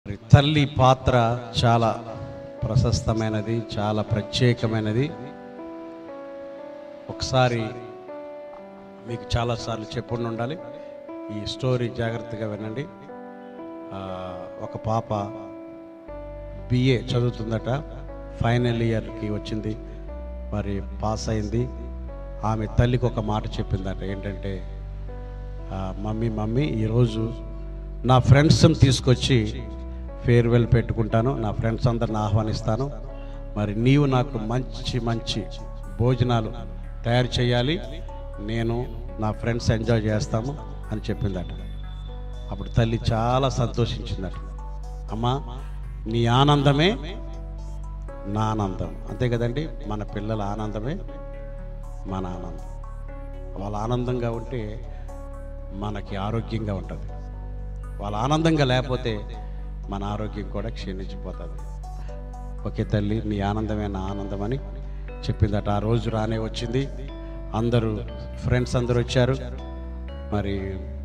మరి తల్లి పాత్ర చాలా ప్రశస్తమైనది చాలా ప్రత్యేకమైనది ఒకసారి మీకు చాలాసార్లు చెప్పుండి ఉండాలి ఈ స్టోరీ జాగ్రత్తగా వినండి ఆ, ఒక పాప బిఏ చదువుతుందట ఫైనల్ ఇయర్కి వచ్చింది మరి పాస్ అయింది ఆమె తల్లికి ఒక మాట చెప్పిందట ఏంటంటే ఆ, మమ్మీ మమ్మీ ఈరోజు నా ఫ్రెండ్స్ని తీసుకొచ్చి ఫేర్వెల్ పెట్టుకుంటాను నా ఫ్రెండ్స్ అందరిని ఆహ్వానిస్తాను మరి నీవు నాకు మంచి మంచి భోజనాలు తయారు చేయాలి నేను నా ఫ్రెండ్స్ ఎంజాయ్ చేస్తాము అని చెప్పిందట అప్పుడు తల్లి చాలా సంతోషించిందట అమ్మా నీ ఆనందమే నా ఆనందం అంతే కదండి మన పిల్లల ఆనందమే మన ఆనందం వాళ్ళ ఆనందంగా ఉంటే మనకి ఆరోగ్యంగా ఉంటుంది వాళ్ళ ఆనందంగా లేకపోతే మన ఆరోగ్యం కూడా క్షీణించిపోతుంది ఓకే తల్లి నీ ఆనందమే నా ఆనందం అని చెప్పిందట ఆ రోజు రానే వచ్చింది అందరూ ఫ్రెండ్స్ అందరూ వచ్చారు మరి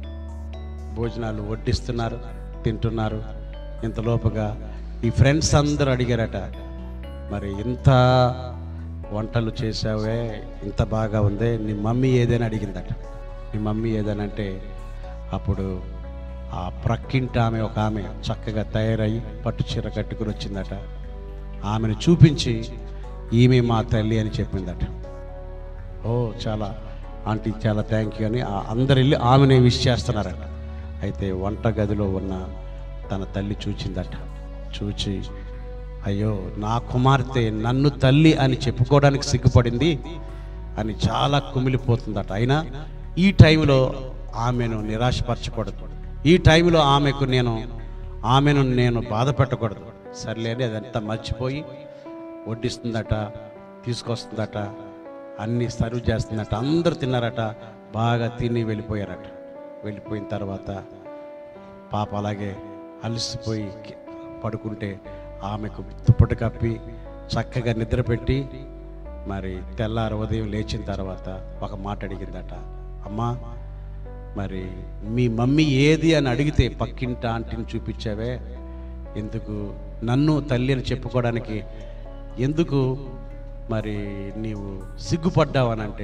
భోజనాలు వడ్డిస్తున్నారు తింటున్నారు ఇంతలోపుగా ఈ ఫ్రెండ్స్ అందరూ అడిగారట మరి ఇంత వంటలు చేసావే ఇంత బాగా ఉందే నీ మమ్మీ ఏదైనా అడిగిందట నీ మమ్మీ ఏదైనా అంటే అప్పుడు ఆ ప్రక్కింటి ఆమె ఒక ఆమె చక్కగా తయారయ్యి పట్టు చీర కట్టుకుని వచ్చిందట ఆమెను చూపించి ఈమె మా తల్లి అని చెప్పిందట ఓ చాలా ఆంటీ చాలా థ్యాంక్ యూ అని ఆ- అందరు వెళ్ళి ఆమెనే విష్ చేస్తున్నారట అయితే వంట గదిలో ఉన్న తన తల్లి చూచిందట చూచి అయ్యో నా కుమార్తె నన్ను తల్లి అని చెప్పుకోవడానికి సిగ్గుపడింది అని చాలా కుమిలిపోతుందట అయినా ఈ టైంలో ఆమెను నిరాశపరచకూడదు ఈ టైంలో ఆమెకు నేను ఆమెను నేను బాధ పెట్టకూడదు సర్లే అని అదంతా మర్చిపోయి వడ్డిస్తుందట తీసుకొస్తుందట అన్ని సర్వ్ చేస్తుందట అందరూ తిన్నారట బాగా తిని వెళ్ళిపోయారట వెళ్ళిపోయిన తర్వాత పాప అలాగే అలసిపోయి కి- పడుకుంటే ఆమెకు దుప్పటి కప్పి చక్కగా నిద్రపెట్టి మరి తెల్లారి ఉదయం లేచిన తర్వాత ఒక మాట అడిగిందట అమ్మా మరి మీ మమ్మీ ఏది అని అడిగితే పక్కింటి ఆంటీని చూపించావే ఎందుకు నన్ను తల్లి అని చెప్పుకోవడానికి ఎందుకు మరి నీవు సిగ్గుపడ్డావు అని అంటే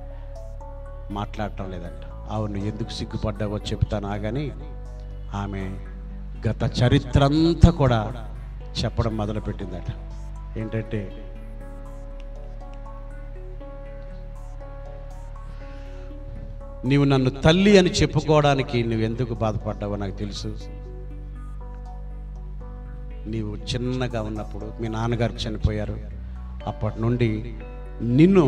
మాట్లాడటం లేదంట అవును ఎందుకు సిగ్గుపడ్డావో చెప్తాను ఆగని ఆమె గత చరిత్ర అంతా కూడా చెప్పడం మొదలుపెట్టిందట ఏంటంటే నీవు నన్ను తల్లి అని చెప్పుకోవడానికి నువ్వు ఎందుకు బాధపడ్డావో నాకు తెలుసు నీవు చిన్నగా ఉన్నప్పుడు మీ నాన్నగారు చనిపోయారు అప్పటి నుండి నిన్ను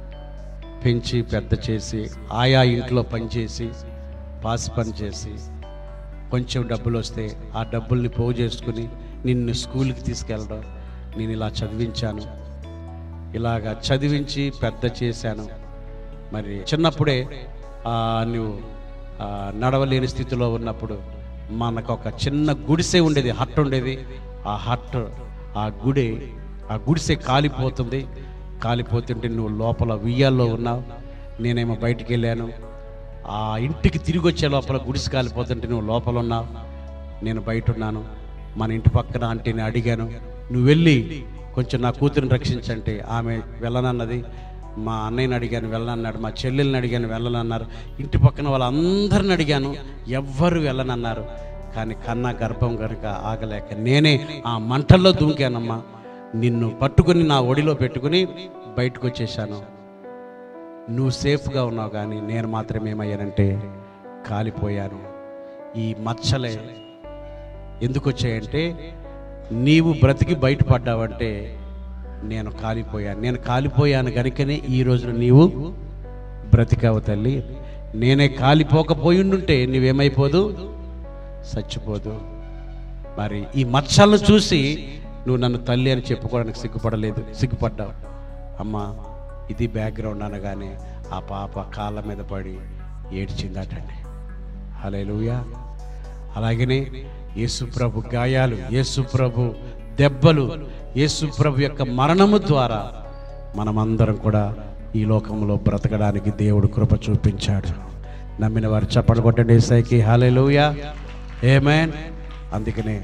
పెంచి పెద్ద చేసి ఆయా ఇంట్లో పనిచేసి పాసి పని చేసి కొంచెం డబ్బులు వస్తే ఆ డబ్బుల్ని పోగు చేసుకుని నిన్ను స్కూల్కి తీసుకెళ్ళడం నేను ఇలా చదివించాను ఇలాగా చదివించి పెద్ద చేశాను మరి చిన్నప్పుడే ఆ, నువ్వు ఆ, నడవలేని స్థితిలో ఉన్నప్పుడు మనకు ఒక చిన్న గుడిసె ఉండేది హట్ ఉండేది ఆ హట్ ఆ గుడి ఆ గుడిసె కాలిపోతుంది కాలిపోతుంటే నువ్వు లోపల ఉయ్యాల్లో ఉన్నావు నేనేమో బయటికి వెళ్ళాను ఆ ఇంటికి తిరిగి వచ్చే లోపల గుడిసె కాలిపోతుంటే నువ్వు లోపల ఉన్నావు నేను బయట ఉన్నాను మన ఇంటి పక్కన ఆంటీని అడిగాను నువ్వు వెళ్ళి కొంచెం నా కూతురిని రక్షించంటే ఆమె వెళ్ళనన్నది మా అన్నయ్యని అడిగాను వెళ్ళనన్నాడు మా చెల్లెల్ని అడిగాను వెళ్ళనన్నారు ఇంటి పక్కన వాళ్ళందరిని అడిగాను ఎవ్వరు వెళ్ళనన్నారు కానీ కన్నా గర్భం కనుక ఆగలేక నేనే ఆ మంటల్లో దూకానమ్మా నిన్ను పట్టుకుని నా ఒడిలో పెట్టుకుని బయటకు వచ్చేసాను నువ్వు సేఫ్గా ఉన్నావు కానీ నేను మాత్రం ఏమయ్యానంటే కాలిపోయాను ఈ మచ్చలే ఎందుకు వచ్చాయంటే నీవు బ్రతికి బయటపడ్డావంటే నేను కాలిపోయాను నేను కాలిపోయాను కనుకనే ఈ రోజున నీవు బ్రతికావు తల్లి నేనే కాలిపోకపోయి ఉండుంటే నీవేమైపోదు చచ్చిపోదు మరి ఈ మచ్చలను చూసి నువ్వు నన్ను తల్లి అని చెప్పుకోవడానికి సిగ్గుపడలేదు సిగ్గుపడ్డావు అమ్మా ఇది బ్యాక్గ్రౌండ్ అనగానే ఆ పాప కాళ్ళ మీద పడి ఏడ్చిందటండి హలేలుయా అలాగనే యేసుప్రభు గాయాలు యేసుప్రభు దెబ్బలు యేసుప్రభు యొక్క మరణము ద్వారా మనమందరం కూడా ఈ లోకంలో బ్రతకడానికి దేవుడు కృప చూపించాడు నమ్మిన వారు చప్పలు కొట్టండి ఏసైకి హాలేలుయా ఏమేన్ అందుకనే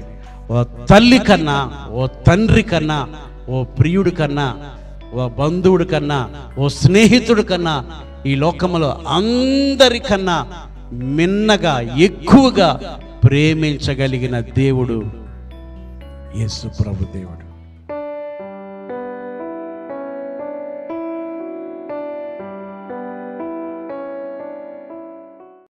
ఓ తల్లి కన్నా ఓ తండ్రి కన్నా ఓ ప్రియుడి కన్నా ఓ బంధువుడి కన్నా ఓ స్నేహితుడి కన్నా ఈ లోకములో అందరికన్నా మిన్నగా ఎక్కువగా ప్రేమించగలిగిన దేవుడు యేసు ప్రభు దేవుడు